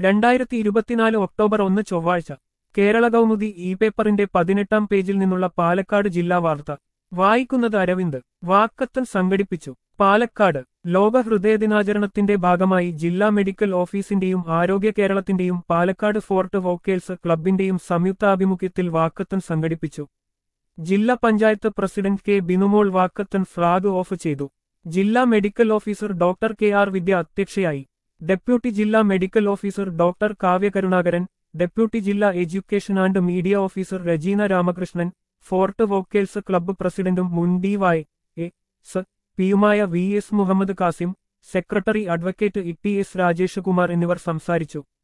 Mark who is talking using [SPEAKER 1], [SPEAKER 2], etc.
[SPEAKER 1] രണ്ടായിരത്തി ഇരുപത്തിനാല് ഒക്ടോബർ ഒന്ന് ചൊവ്വാഴ്ച കേരള കൗമുദി ഇ പേപ്പറിന്റെ പതിനെട്ടാം പേജിൽ നിന്നുള്ള പാലക്കാട് ജില്ലാ വാർത്ത വായിക്കുന്നത് അരവിന്ദ് വാക്കത്തൻ സംഘടിപ്പിച്ചു പാലക്കാട് ലോക ഹൃദയ ദിനാചരണത്തിന്റെ ഭാഗമായി ജില്ലാ മെഡിക്കൽ ഓഫീസിന്റെയും ആരോഗ്യ കേരളത്തിന്റെയും പാലക്കാട് ഫോർട്ട് വോക്കേഴ്സ് ക്ലബിന്റെയും സംയുക്താഭിമുഖ്യത്തിൽ വാക്കത്തൻ സംഘടിപ്പിച്ചു ജില്ലാ പഞ്ചായത്ത് പ്രസിഡന്റ് K Binumol walkathon flag off ചെയ്തു ജില്ലാ medical officer doctor K R Vidya അധ്യക്ഷയായി ഡെപ്യൂട്ടി ജില്ലാ medical officer doctor Kavya Karunakaran deputy ജില്ലാ education and media officer Rajeena Ramakrishnan Fort Walkers club പ്രസിഡന്റും മുൻ ഡി വൈ എ സ പിയുമായ V S Muhammad Kasim secretary advocate E T S Rajesh Kumar എന്നിവർ സംസാരിച്ചു